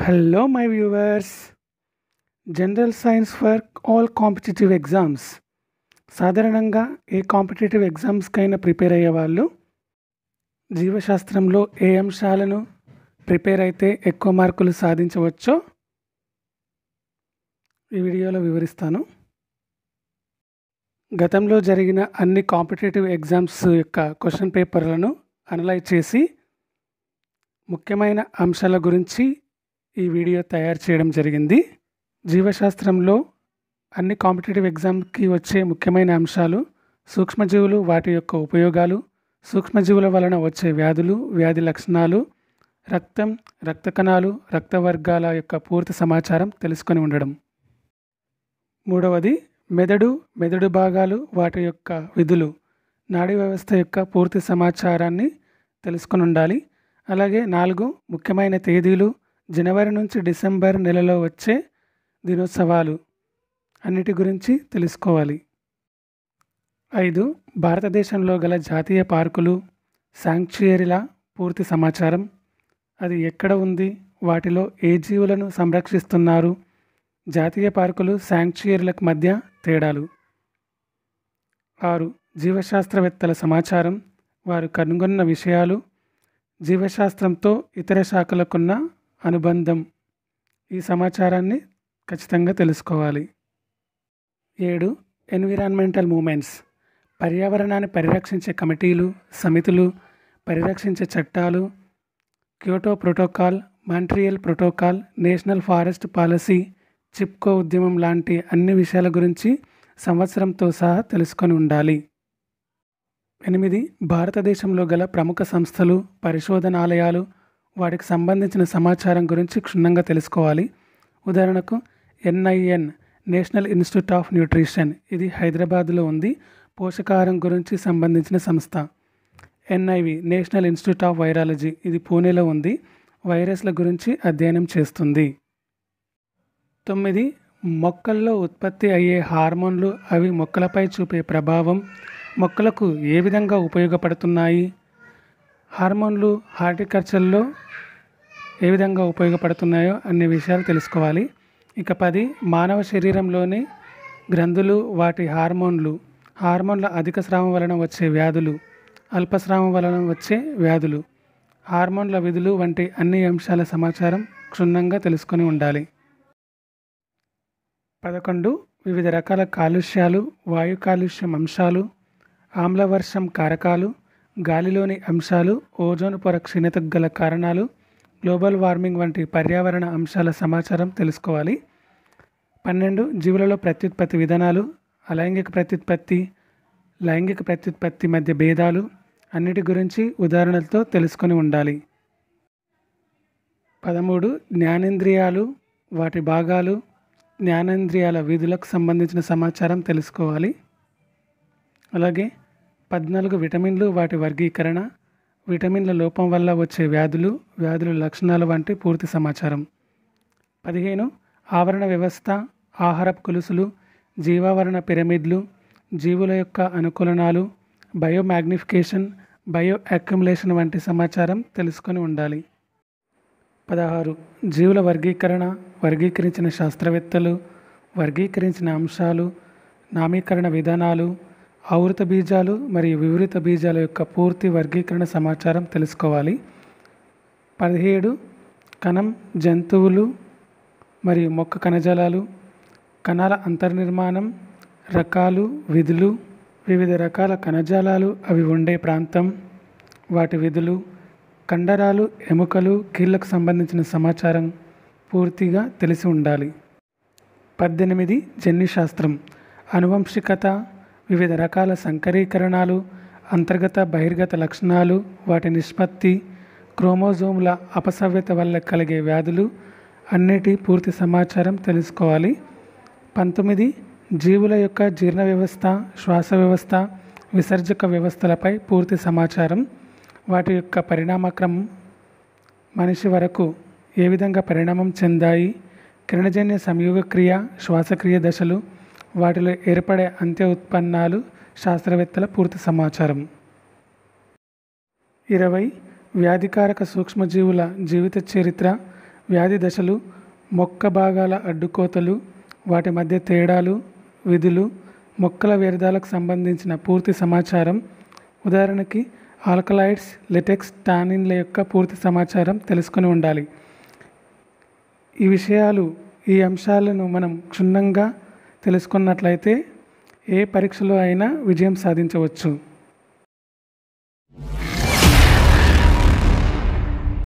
Hello, my viewers. General science for all competitive exams సాధారణంగా ఏ competitive ఎగ్జామ్స్కైనా prepare అయ్యే వాళ్ళు జీవశాస్త్రంలో ఏ అంశాలను ప్రిపేర్ అయితే ఎక్కువ మార్కులు సాధించవచ్చో ఈ వీడియోలో వివరిస్తాను గతంలో జరిగిన అన్ని కాంపిటేటివ్ ఎగ్జామ్స్ యొక్క క్వశ్చన్ పేపర్లను అనలైజ్ చేసి ముఖ్యమైన అంశాల గురించి ఈ వీడియో తయారు చేయడం జరిగింది జీవశాస్త్రంలో అన్ని కాంపిటేటివ్ ఎగ్జామ్కి వచ్చే ముఖ్యమైన అంశాలు సూక్ష్మజీవులు వాటి యొక్క ఉపయోగాలు సూక్ష్మజీవుల వలన వచ్చే వ్యాధులు వ్యాధి లక్షణాలు రక్తం రక్త కణాలు రక్త వర్గాల యొక్క పూర్తి సమాచారం తెలుసుకొని ఉండడం మూడవది మెదడు మెదడు భాగాలు వాటి యొక్క విధులు నాడీ వ్యవస్థ యొక్క పూర్తి సమాచారాన్ని తెలుసుకొని ఉండాలి అలాగే నాలుగు ముఖ్యమైన తేదీలు జనవరి నుంచి డిసెంబర్ నెలలో వచ్చే దినోత్సవాలు అన్నిటి గురించి తెలుసుకోవాలి ఐదు భారతదేశంలో గల జాతీయ పార్కులు శాంక్చుయరీల పూర్తి సమాచారం అది ఎక్కడ ఉంది వాటిలో ఏ జీవులను సంరక్షిస్తున్నారు జాతీయ పార్కులు శాంక్చుయరీలకు మధ్య తేడాలు ఆరు జీవశాస్త్రవేత్తల సమాచారం వారు కనుగొన్న విషయాలు జీవశాస్త్రంతో ఇతర శాఖలకున్న అనుబంధం ఈ సమాచారాన్ని ఖచ్చితంగా తెలుసుకోవాలి ఏడు ఎన్విరాన్మెంటల్ మూమెంట్స్ పర్యావరణాన్ని పరిరక్షించే కమిటీలు సమితులు పరిరక్షించే చట్టాలు Kyoto protocol Montreal protocol national forest policy Chipko ఉద్యమం లాంటి అన్ని విషయాల గురించి సంవత్సరంతో సహా తెలుసుకొని ఉండాలి ఎనిమిది భారతదేశంలో గల ప్రముఖ సంస్థలు పరిశోధనాలయాలు వాటికి సంబంధించిన సమాచారం గురించి క్షుణ్ణంగా తెలుసుకోవాలి ఉదాహరణకు NIN national institute of nutrition ఇది హైదరాబాద్లో ఉంది పోషకాహారం గురించి సంబంధించిన సంస్థ NIV national institute of virology ఇది పూణేలో ఉంది వైరస్ల గురించి అధ్యయనం చేస్తుంది తొమ్మిది మొక్కల్లో ఉత్పత్తి అయ్యే హార్మోన్లు అవి మొక్కలపై చూపే ప్రభావం మొక్కలకు ఏ విధంగా ఉపయోగపడుతున్నాయి హార్మోన్లు హార్టికల్చర్లో ఏ విధంగా ఉపయోగపడుతున్నాయో అన్ని విషయాలు తెలుసుకోవాలి ఇక పది మానవ శరీరంలోని గ్రంథులు వాటి హార్మోన్లు హార్మోన్ల అధిక స్రావం వలన వచ్చే వ్యాధులు అల్పస్రావం వలన వచ్చే వ్యాధులు హార్మోన్ల విధులు వంటి అన్ని అంశాల సమాచారం క్షుణ్ణంగా తెలుసుకొని ఉండాలి పదకొండు వివిధ రకాల కాలుష్యాలు వాయు కాలుష్యం అంశాలు ఆమ్లవర్షం కారకాలు గాలిలోని అంశాలు ఓజోన్ పొర క్షీణతకు గల కారణాలు గ్లోబల్ వార్మింగ్ వంటి పర్యావరణ అంశాల సమాచారం తెలుసుకోవాలి పన్నెండు జీవులలో ప్రత్యుత్పత్తి విధానాలు అలైంగిక ప్రత్యుత్పత్తి లైంగిక ప్రత్యుత్పత్తి మధ్య భేదాలు అన్నిటి గురించి ఉదాహరణలతో తెలుసుకొని ఉండాలి పదమూడు జ్ఞానేంద్రియాలు వాటి భాగాలు జ్ఞానేంద్రియాల విధులకు సంబంధించిన సమాచారం తెలుసుకోవాలి అలాగే పద్నాలుగు విటమిన్లు వాటి వర్గీకరణ విటమిన్ల లోపం వల్ల వచ్చే వ్యాధులు వ్యాధుల లక్షణాలు వంటి పూర్తి సమాచారం పదిహేను ఆవరణ వ్యవస్థ ఆహారపు కొలుసులు జీవావరణ పిరమిడ్లు జీవుల యొక్క అనుకూలనాలు బయోమాగ్నిఫికేషన్ బయో అక్యుములేషన్ వంటి సమాచారం తెలుసుకొని ఉండాలి పదహారు జీవుల వర్గీకరణ వర్గీకరించిన శాస్త్రవేత్తలు వర్గీకరించిన అంశాలు నామీకరణ విధానాలు ఆవృత బీజాలు మరియు వివృత బీజాల యొక్క పూర్తి వర్గీకరణ సమాచారం తెలుసుకోవాలి పదిహేడు కణం జంతువులు మరియు మొక్క కణజాలాలు కణాల అంతర్నిర్మాణం రకాలు విధులు వివిధ రకాల కణజాలాలు అవి ఉండే ప్రాంతం వాటి విధులు కండరాలు ఎముకలు కీళ్ళకు సంబంధించిన సమాచారం పూర్తిగా తెలిసి ఉండాలి పద్దెనిమిది జన్యుశాస్త్రం అనువంశికత వివిధ రకాల సంకరీకరణాలు అంతర్గత బహిర్గత లక్షణాలు వాటి నిష్పత్తి క్రోమోజోముల అపసవ్యత వల్ల కలిగే వ్యాధులు అన్నిటి పూర్తి సమాచారం తెలుసుకోవాలి పంతొమ్మిది జీవుల యొక్క జీర్ణ వ్యవస్థ శ్వాస వ్యవస్థ విసర్జక వ్యవస్థలపై పూర్తి సమాచారం వాటి యొక్క పరిణామక్రమం మనిషి వరకు ఏ విధంగా పరిణామం చెందాయి కిరణజన్య సంయోగక్రియ శ్వాసక్రియ దశలు వాటిలో ఏర్పడే అంత్య ఉత్పన్నాలు శాస్త్రవేత్తల పూర్తి సమాచారం ఇరవై వ్యాధికారక సూక్ష్మజీవుల జీవిత చరిత్ర వ్యాధి దశలు మొక్క భాగాల అడ్డుకోతలు వాటి మధ్య తేడాలు విధులు మొక్కల వ్యర్థాలకు సంబంధించిన పూర్తి సమాచారం ఉదాహరణకి ఆల్కలాయిడ్స్ లెటెక్స్ టానిన్ల యొక్క పూర్తి సమాచారం తెలుసుకొని ఉండాలి ఈ విషయాలు ఈ అంశాలను మనం క్షుణ్ణంగా తెలుసుకున్నట్లయితే ఏ పరీక్షలో అయినా విజయం సాధించవచ్చు